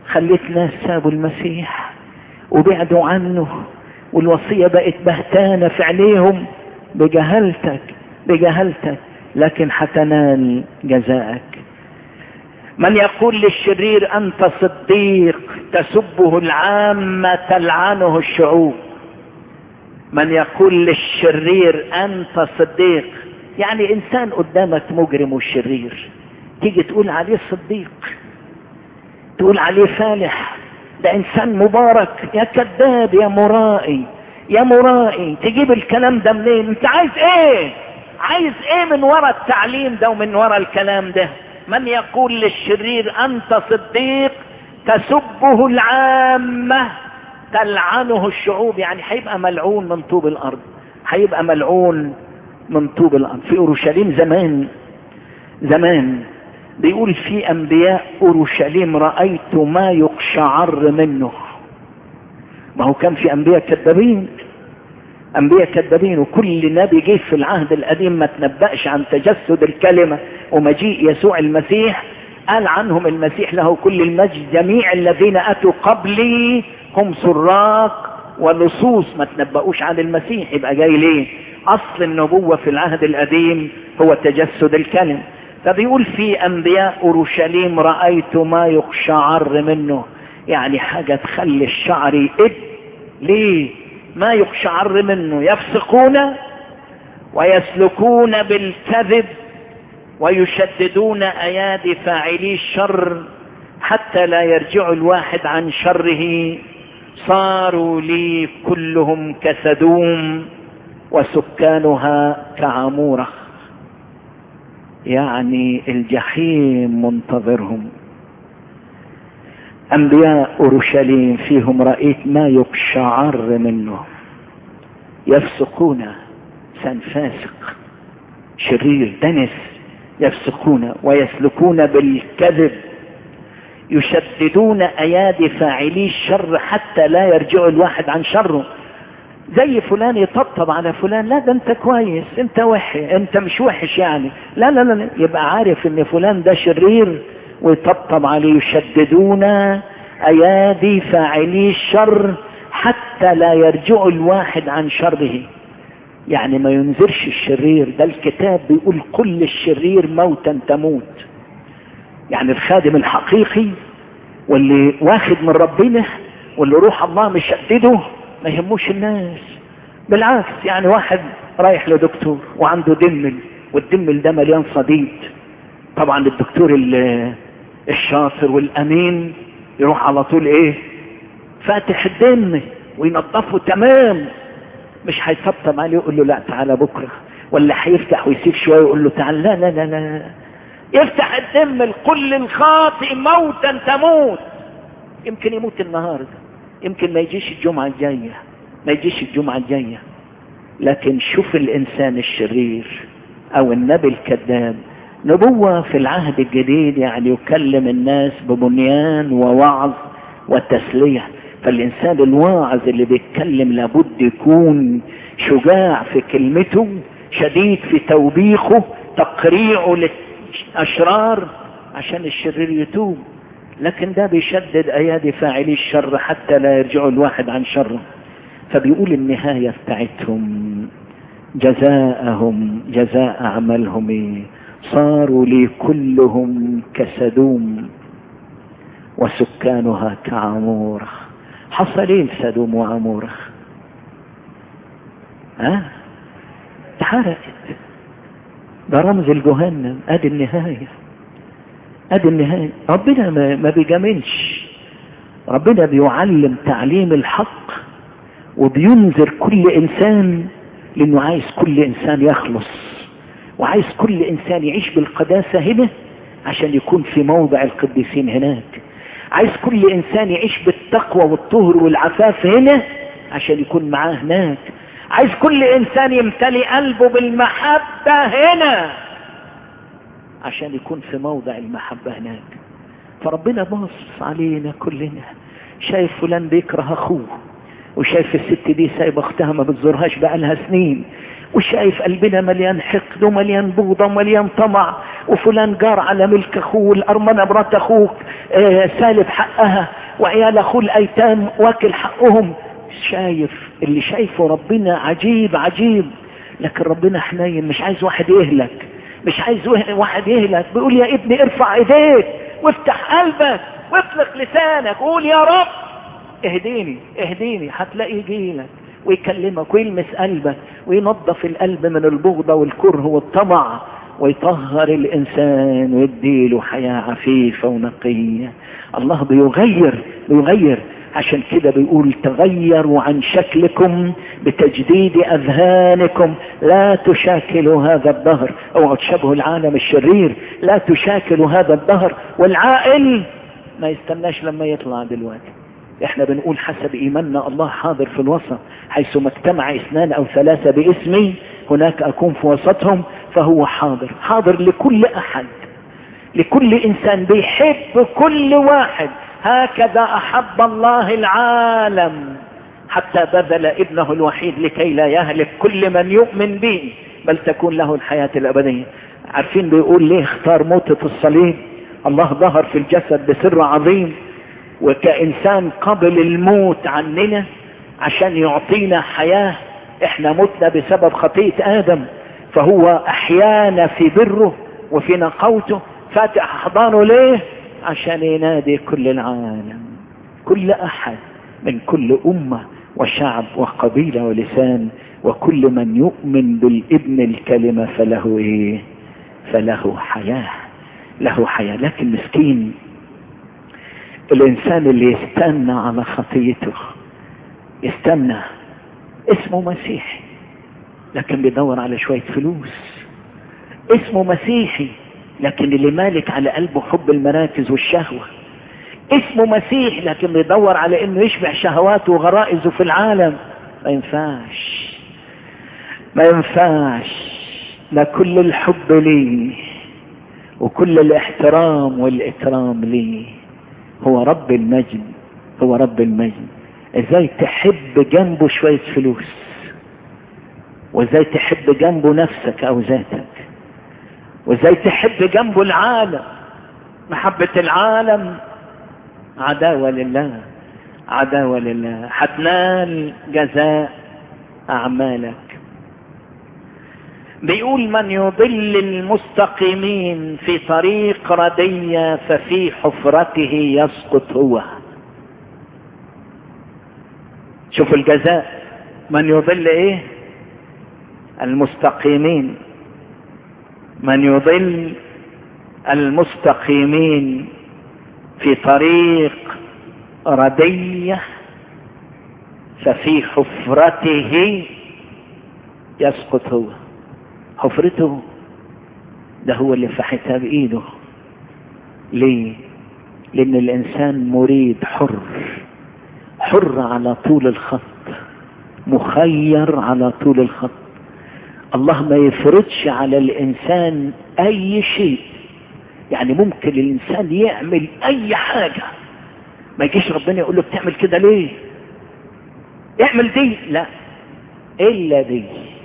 خليت ناس سابوا المسيح وبعدوا عنه والوصية بقت بهتانة في عينيهم بجهلتك بجهلتك لكن حتنال جزاءك من يقول للشرير انت صديق تسبه العامة تلعنه الشعوب من يقول للشرير انت صديق يعني انسان قدامك مجرم وشرير تيجي تقول عليه صديق تقول عليه فالح ده انسان مبارك يا كذاب يا مرائي يا مرائي تجيب الكلام ده منين انت عايز ايه عايز ايه من وراء التعليم ده ومن وراء الكلام ده من يقول للشرير انت صديق تسبه العامة تلعنه الشعوب يعني هيبقى ملعون من طوب الارض هيبقى ملعون من طوب الارض في اورشليم زمان زمان بيقول في انبياء اورشليم رأيت ما يقشعر منه ما هو كان في انبياء كذابين انبياء كذابين وكل نبي جه في العهد القديم ما تنبأش عن تجسد الكلمة ومجيء يسوع المسيح قال عنهم المسيح له كل المجد جميع الذين اتوا قبلي هم سراق ولصوص ما تنبأوش عن المسيح يبقى جاي ليه اصل النبوة في العهد القديم هو تجسد الكلمة فبيقول في انبياء اورشليم رأيت ما يقشعر منه يعني حاجة تخلي الشعر يقد ليه ما يقشعر منه يفسقون ويسلكون بالكذب ويشددون ايادي فاعلي الشر حتى لا يرجع الواحد عن شره صاروا لي كلهم كسدوم وسكانها كعموره يعني الجحيم منتظرهم انبياء اورشليم فيهم رأيت ما يقشعر منه يفسقون انسان فاسق شرير دنس يفسقون ويسلكون بالكذب يشددون ايادي فاعلي الشر حتى لا يرجع الواحد عن شره زي فلان يطبطب على فلان لا ده انت كويس انت وحش انت مش وحش يعني لا لا لا يبقى عارف ان فلان ده شرير ويطبطب عليه يشددون ايادي فاعلي الشر حتى لا يرجع الواحد عن شره يعني ما ينذرش الشرير ده الكتاب بيقول كل الشرير موتا تموت يعني الخادم الحقيقي واللي واخد من ربنا واللي روح الله مشدده ما يهموش الناس بالعكس يعني واحد رايح لدكتور وعنده دمل والدمل ده مليان صديد طبعا الدكتور الشاطر والامين يروح على طول ايه فاتح الدم وينظفه تمام مش هيطبطب عليه يقول له لا تعالى بكره ولا هيفتح ويسيب شويه ويقول له تعالى لا لا لا لا يفتح الدم لكل الخاطئ موتا تموت يمكن يموت النهارده يمكن ما يجيش الجمعه الجايه ما يجيش الجمعه الجايه لكن شوف الانسان الشرير او النبي الكذاب نبوة في العهد الجديد يعني يكلم الناس ببنيان ووعظ وتسلية فالإنسان الواعظ اللي بيتكلم لابد يكون شجاع في كلمته شديد في توبيخه تقريعه للأشرار عشان الشرير يتوب لكن ده بيشدد أيادي فاعلي الشر حتى لا يرجع الواحد عن شره فبيقول النهاية بتاعتهم جزاءهم جزاء عملهم ايه صاروا لي كلهم كسدوم وسكانها كعمورة حصل ايه لسدوم وعمورة ها اتحرقت ده رمز الجهنم ادي النهاية ادي النهاية ربنا ما, ما بيجاملش ربنا بيعلم تعليم الحق وبينذر كل انسان لانه عايز كل انسان يخلص وعايز كل انسان يعيش بالقداسة هنا عشان يكون في موضع القديسين هناك عايز كل انسان يعيش بالتقوى والطهر والعفاف هنا عشان يكون معاه هناك عايز كل انسان يمتلي قلبه بالمحبة هنا عشان يكون في موضع المحبة هناك فربنا باص علينا كلنا شايف فلان بيكره اخوه وشايف الست دي سايبه اختها ما بتزورهاش بقالها سنين وشايف قلبنا مليان حقد ومليان بغضة ومليان طمع وفلان جار على ملك اخوه الارمنة مرات اخوك آه سالب حقها وعيال اخوه الايتام واكل حقهم شايف اللي شايفه ربنا عجيب عجيب لكن ربنا حنين مش عايز واحد يهلك مش عايز واحد يهلك بيقول يا ابني ارفع ايديك وافتح قلبك واطلق لسانك قول يا رب اهديني اهديني هتلاقي يجيلك ويكلمك ويلمس قلبك وينظف القلب من البغضة والكره والطمع ويطهر الانسان ويديله حياة عفيفة ونقية الله بيغير بيغير عشان كده بيقول تغيروا عن شكلكم بتجديد اذهانكم لا تشاكلوا هذا الدهر اوعوا تشبهوا العالم الشرير لا تشاكلوا هذا الدهر والعائل ما يستناش لما يطلع دلوقتي احنا بنقول حسب ايماننا الله حاضر في الوسط حيث ما اجتمع اثنان او ثلاثة باسمي هناك اكون في وسطهم فهو حاضر حاضر لكل احد لكل انسان بيحب كل واحد هكذا احب الله العالم حتى بذل ابنه الوحيد لكي لا يهلك كل من يؤمن به بل تكون له الحياة الابدية عارفين بيقول ليه اختار موتة الصليب الله ظهر في الجسد بسر عظيم وكإنسان قبل الموت عننا عشان يعطينا حياة احنا متنا بسبب خطية آدم فهو أحيانا في بره وفي نقوته فاتح أحضانه ليه عشان ينادي كل العالم كل أحد من كل أمة وشعب وقبيلة ولسان وكل من يؤمن بالابن الكلمة فله ايه فله حياة له حياة لكن مسكين الانسان اللي يستنى على خطيته يستنى اسمه مسيحي لكن بيدور على شوية فلوس اسمه مسيحي لكن اللي مالك على قلبه حب المراكز والشهوة اسمه مسيح لكن بيدور على انه يشبع شهواته وغرائزه في العالم ما ينفعش ما ينفعش لا كل الحب لي وكل الاحترام والاكرام لي هو رب المجد هو رب المجد ازاي تحب جنبه شوية فلوس وازاي تحب جنبه نفسك او ذاتك وازاي تحب جنبه العالم محبة العالم عداوة لله عداوة لله هتنال جزاء اعمالك بيقول من يضل المستقيمين في طريق ردية ففي حفرته يسقط هو شوفوا الجزاء من يضل ايه المستقيمين من يضل المستقيمين في طريق ردية ففي حفرته يسقط هو حفرته ده هو اللي فحتها بإيده ليه لأن الإنسان مريد حر حر على طول الخط مخير على طول الخط الله ما يفرضش على الإنسان أي شيء يعني ممكن الإنسان يعمل أي حاجة ما يجيش ربنا يقول له بتعمل كده ليه اعمل دي لا إلا دي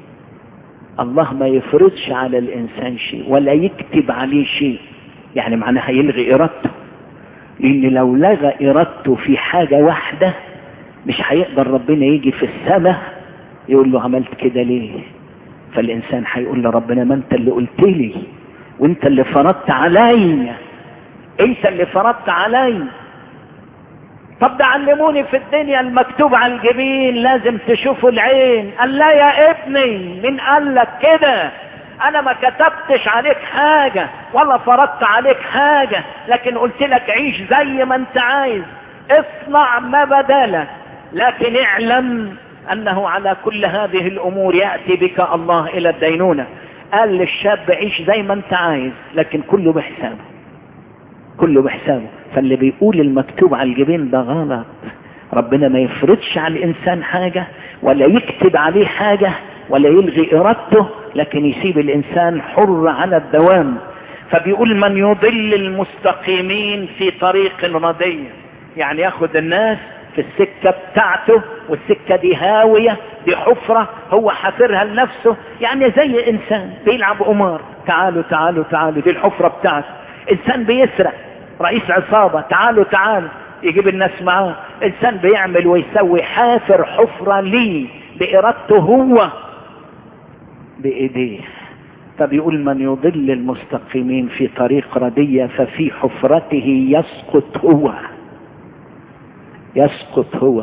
الله ما يفرضش على الإنسان شيء ولا يكتب عليه شيء يعني معناها يلغي إرادته لأن لو لغى إرادته في حاجة واحدة مش هيقدر ربنا يجي في السماء يقول له عملت كده ليه فالإنسان هيقول لربنا ما أنت اللي قلت لي وأنت اللي فرضت علي أنت اللي فرضت علي طب ده علموني في الدنيا المكتوب على الجبين لازم تشوفوا العين قال لا يا ابني من قال لك كده انا ما كتبتش عليك حاجة ولا فرضت عليك حاجة لكن قلت لك عيش زي ما انت عايز اصنع ما بدالك لكن اعلم انه على كل هذه الامور يأتي بك الله الى الدينونة قال للشاب عيش زي ما انت عايز لكن كله بحسابه كله بحسابه فاللي بيقول المكتوب على الجبين ده غلط ربنا ما يفرضش على الانسان حاجة ولا يكتب عليه حاجة ولا يلغي ارادته لكن يسيب الانسان حر على الدوام فبيقول من يضل المستقيمين في طريق ردية يعني ياخد الناس في السكة بتاعته والسكة دي هاوية دي حفرة هو حافرها لنفسه يعني زي انسان بيلعب قمار تعالوا تعالوا تعالوا دي الحفرة بتاعته انسان بيسرق رئيس عصابة تعالوا تعالوا يجيب الناس معاه انسان بيعمل ويسوي حافر حفرة ليه بارادته هو بايديه فبيقول من يضل المستقيمين في طريق ردية ففي حفرته يسقط هو يسقط هو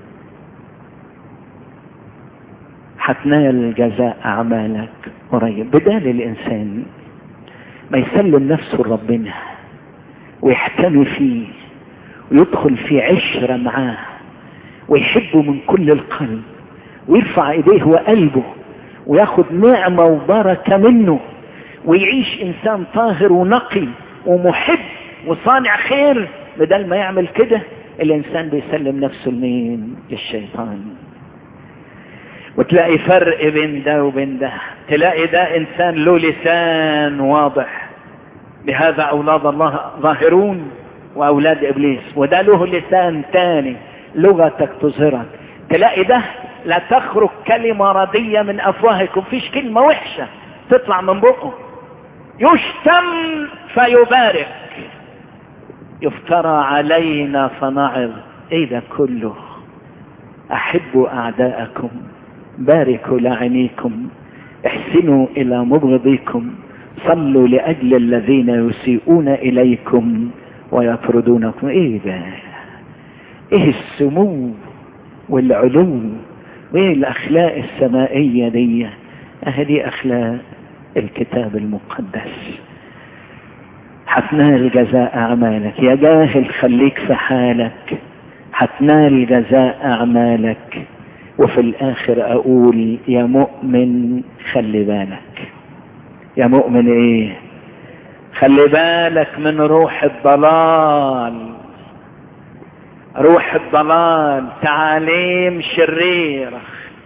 هتنال جزاء اعمالك قريب بدال الانسان ما يسلم نفسه لربنا ويحتمي فيه ويدخل في عشرة معاه ويحبه من كل القلب ويرفع ايديه وقلبه وياخد نعمة وبركة منه ويعيش انسان طاهر ونقي ومحب وصانع خير بدل ما يعمل كده الانسان بيسلم نفسه لمين للشيطان وتلاقي فرق بين ده وبين ده تلاقي ده انسان له لسان واضح بهذا اولاد الله ظاهرون واولاد ابليس وده له لسان تاني لغتك تظهرك تلاقي ده لا تخرج كلمة ردية من افواهكم فيش كلمة وحشة تطلع من بقه يشتم فيبارك يفترى علينا فنعظ ايه ده كله احبوا اعداءكم باركوا لعنيكم احسنوا الى مبغضيكم صلوا لاجل الذين يسيئون اليكم ويطردونكم ايه ده ايه السمو والعلو وايه الاخلاق السمائية دي اهدي اخلاق الكتاب المقدس هتنال جزاء اعمالك يا جاهل خليك في حالك هتنال جزاء اعمالك وفي الاخر اقول يا مؤمن خلي بالك يا مؤمن ايه خلي بالك من روح الضلال روح الضلال تعاليم شريرة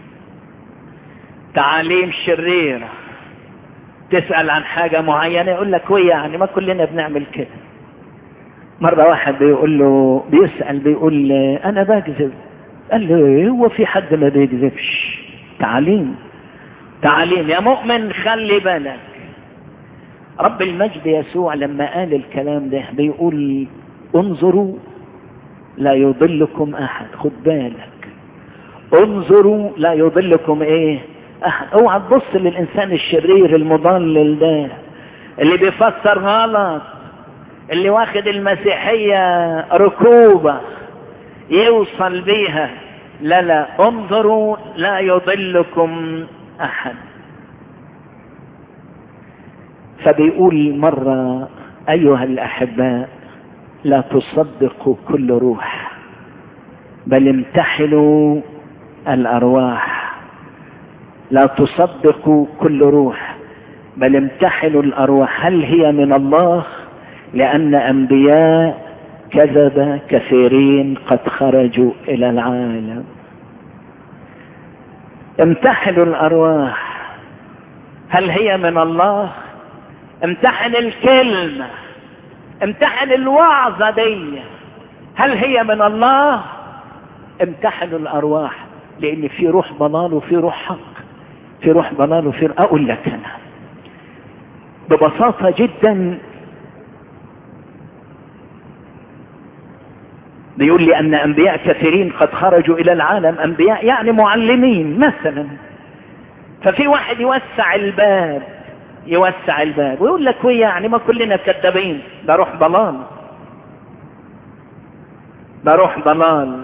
تعاليم شريرة تسأل عن حاجة معينة يقول لك ويا يعني ما كلنا بنعمل كده مرة واحد بيقول له بيسأل بيقول أنا بكذب قال له هو في حد ما بيكذبش تعاليم تعاليم يا مؤمن خلي بالك رب المجد يسوع لما قال الكلام ده بيقول انظروا لا يضلكم احد خد بالك انظروا لا يضلكم ايه احد اوعى تبص للانسان الشرير المضلل ده اللي بيفسر غلط اللي واخد المسيحية ركوبة يوصل بيها لا لا انظروا لا يضلكم احد فبيقول مرة ايها الاحباء لا تصدقوا كل روح بل امتحنوا الارواح لا تصدقوا كل روح بل امتحنوا الارواح هل هي من الله لان انبياء كذب كثيرين قد خرجوا الى العالم امتحنوا الارواح هل هي من الله امتحن الكلمه امتحن الوعظة دي هل هي من الله امتحنوا الارواح لان في روح ضلال وفي روح حق في روح ضلال وفي روح... اقول لك انا ببساطة جدا بيقول لي ان انبياء كثيرين قد خرجوا الى العالم انبياء يعني معلمين مثلا ففي واحد يوسع الباب يوسع الباب ويقول لك ويا يعني ما كلنا كذابين ده روح ضلال ده روح ضلال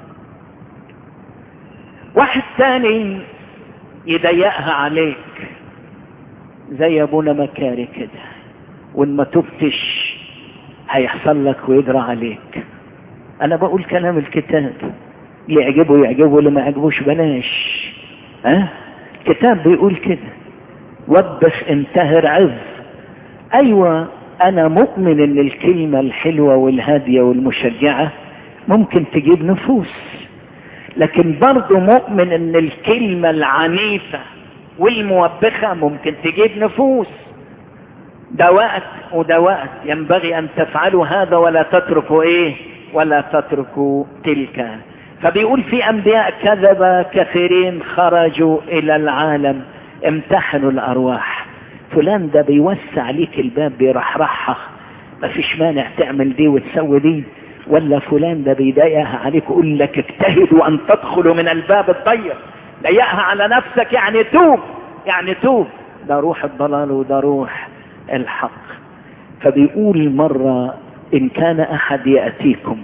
واحد ثاني يضيقها عليك زي ابونا مكاري كده وان ما تبتش هيحصل لك ويجرى عليك انا بقول كلام الكتاب اللي يعجبه يعجبه اللي ما يعجبوش بلاش ها أه؟ الكتاب بيقول كده وبخ انتهر عظ ايوه انا مؤمن ان الكلمة الحلوة والهادية والمشجعة ممكن تجيب نفوس لكن برضه مؤمن ان الكلمة العنيفة والموبخة ممكن تجيب نفوس ده وقت وده وقت ينبغي ان تفعلوا هذا ولا تتركوا ايه ولا تتركوا تلك فبيقول في انبياء كذبة كثيرين خرجوا الى العالم امتحنوا الارواح فلان ده بيوسع ليك الباب بيرحرحها مفيش مانع تعمل دي وتسوي دي ولا فلان ده بيضايقها عليك يقول لك اجتهدوا ان تدخلوا من الباب الضيق ضيقها على نفسك يعني توب يعني توب ده روح الضلال وده روح الحق فبيقول مرة ان كان احد يأتيكم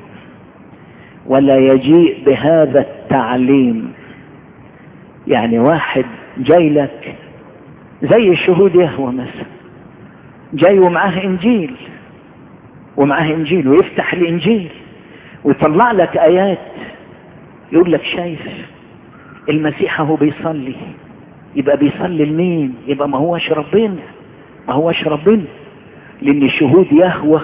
ولا يجيء بهذا التعليم يعني واحد جاي لك زي شهود يهوى مثلا جاي ومعاه انجيل ومعاه انجيل ويفتح الانجيل ويطلع لك ايات يقول لك شايف المسيح هو بيصلي يبقى بيصلي لمين يبقى ما هوش ربنا ما هوش ربنا لان شهود يهوى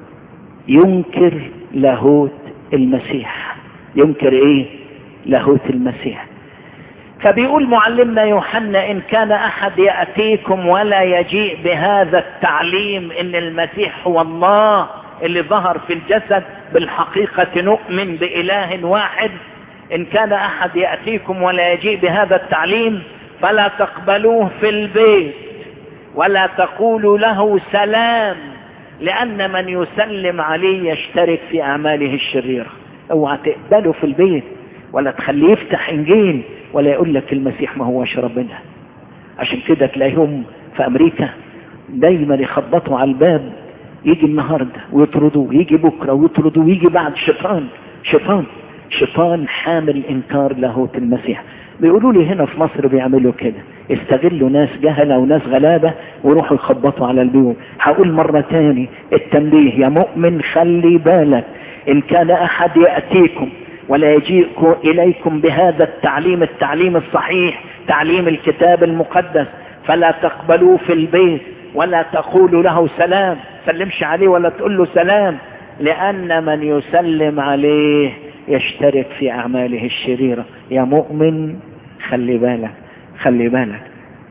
ينكر لاهوت المسيح ينكر ايه لاهوت المسيح فبيقول معلمنا يوحنا ان كان احد ياتيكم ولا يجيء بهذا التعليم ان المسيح هو الله اللي ظهر في الجسد بالحقيقه نؤمن باله واحد ان كان احد ياتيكم ولا يجيء بهذا التعليم فلا تقبلوه في البيت ولا تقولوا له سلام لان من يسلم عليه يشترك في اعماله الشريره اوعى تقبله في البيت ولا تخليه يفتح انجيل ولا يقول لك المسيح ما هوش ربنا عشان كده تلاقيهم في امريكا دايما يخبطوا على الباب يجي النهارده ويطردوه يجي بكره ويطردوه ويجي بعد شيطان شيطان شيطان حامل انكار لاهوت المسيح بيقولوا لي هنا في مصر بيعملوا كده استغلوا ناس جهلة وناس غلابة ويروحوا يخبطوا على البيوت هقول مرة تاني التنبيه يا مؤمن خلي بالك ان كان احد يأتيكم ولا يجيء اليكم بهذا التعليم التعليم الصحيح تعليم الكتاب المقدس فلا تقبلوه في البيت ولا تقولوا له سلام سلمش عليه ولا تقول له سلام لان من يسلم عليه يشترك في اعماله الشريرة يا مؤمن خلي بالك خلي بالك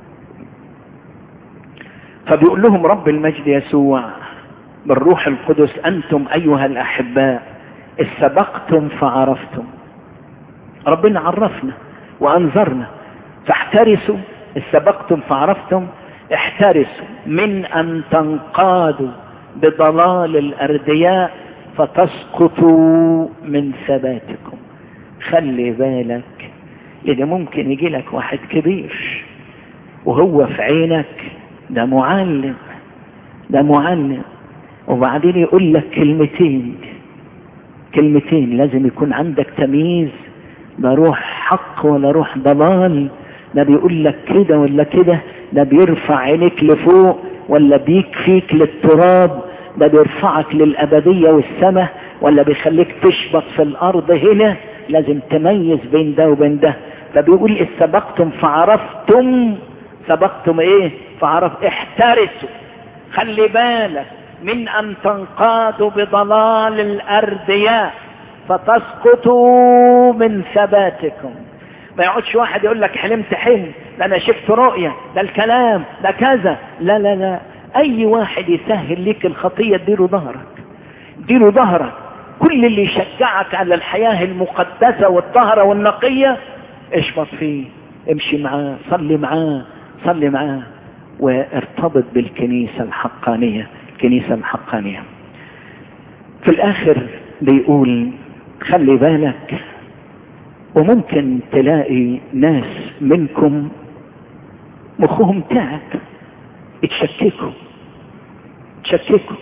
فبيقول لهم رب المجد يسوع بالروح القدس انتم ايها الاحباء سبقتم فعرفتم ربنا عرفنا وانذرنا فاحترسوا سبقتم فعرفتم احترسوا من ان تنقادوا بضلال الاردياء فتسقطوا من ثباتكم خلي بالك لان ممكن يجي لك واحد كبير وهو في عينك ده معلم ده معلم وبعدين يقول لك كلمتين كلمتين لازم يكون عندك تمييز ده روح حق ولا روح ضلال ده بيقول لك كده ولا كده ده بيرفع عينيك لفوق ولا بيكفيك للتراب ده بيرفعك للأبدية والسماء ولا بيخليك تشبط في الأرض هنا لازم تميز بين ده وبين ده فبيقول إذ سبقتم فعرفتم سبقتم ايه فعرف احترسوا خلي بالك من ان تنقادوا بضلال الاردياء فتسقطوا من ثباتكم ما يقعدش واحد يقول لك حلمت حلم ده انا شفت رؤية ده الكلام ده كذا لا لا لا اي واحد يسهل لك الخطية اديله ظهرك اديله ظهرك كل اللي يشجعك على الحياة المقدسة والطهرة والنقية اشبط فيه امشي معاه صلي معاه صلي معاه وارتبط بالكنيسة الحقانية الكنيسة الحقانية في الاخر بيقول خلي بالك وممكن تلاقي ناس منكم مخهم تعب اتشككوا اتشككوا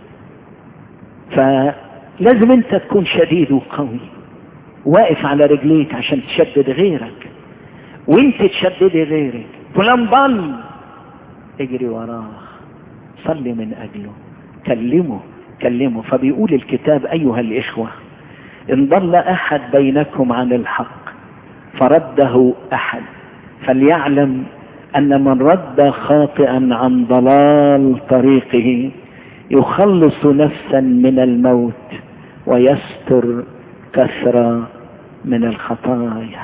فلازم انت تكون شديد وقوي واقف على رجليك عشان تشدد غيرك وانت تشددي غيرك فلان ضل اجري وراه صلي من اجله كلمه كلمه فبيقول الكتاب ايها الاخوه ان ضل احد بينكم عن الحق فرده احد فليعلم ان من رد خاطئا عن ضلال طريقه يخلص نفسا من الموت ويستر كثرة من الخطايا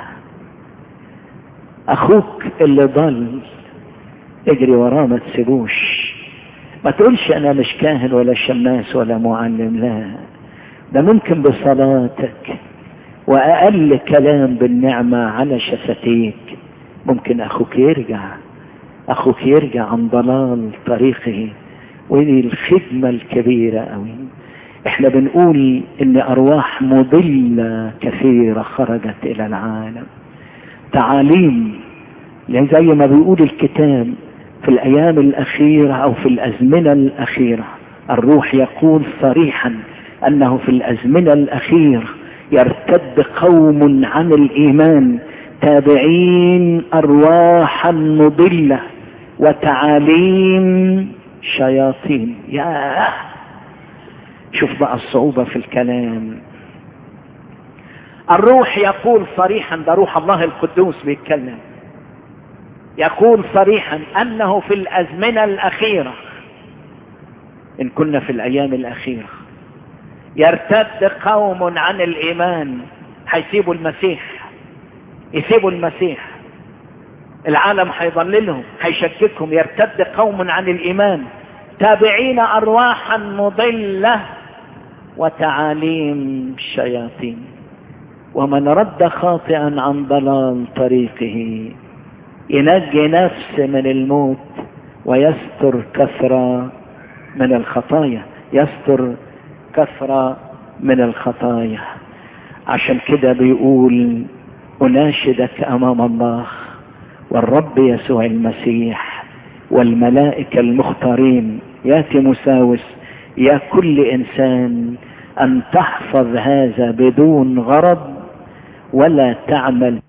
اخوك اللي ضل اجري وراه ما تسيبوش ما تقولش انا مش كاهن ولا شماس ولا معلم لا ده ممكن بصلاتك واقل كلام بالنعمة على شفتيك ممكن اخوك يرجع اخوك يرجع عن ضلال طريقه ودي الخدمة الكبيرة قوي احنا بنقول ان ارواح مضلة كثيرة خرجت الى العالم تعاليم يعني زي ما بيقول الكتاب في الايام الاخيرة او في الازمنة الاخيرة الروح يقول صريحا انه في الازمنة الاخيرة يرتد قوم عن الايمان تابعين ارواحا مضلة وتعاليم شياطين يا شوف بقى الصعوبة في الكلام الروح يقول صريحا ده روح الله القدوس بيتكلم يقول صريحا انه في الازمنة الاخيرة ان كنا في الايام الاخيرة يرتد قوم عن الايمان هيسيبوا المسيح يسيبوا المسيح العالم هيضللهم هيشككهم يرتد قوم عن الايمان تابعين ارواحا مضله وتعاليم الشياطين ومن رد خاطئا عن ضلال طريقه ينجي نفسه من الموت ويستر كثرة من الخطايا يستر كثرة من الخطايا عشان كده بيقول أناشدك أمام الله والرب يسوع المسيح والملائكة المختارين يا تيموساوس يا كل إنسان أن تحفظ هذا بدون غرض ولا تعمل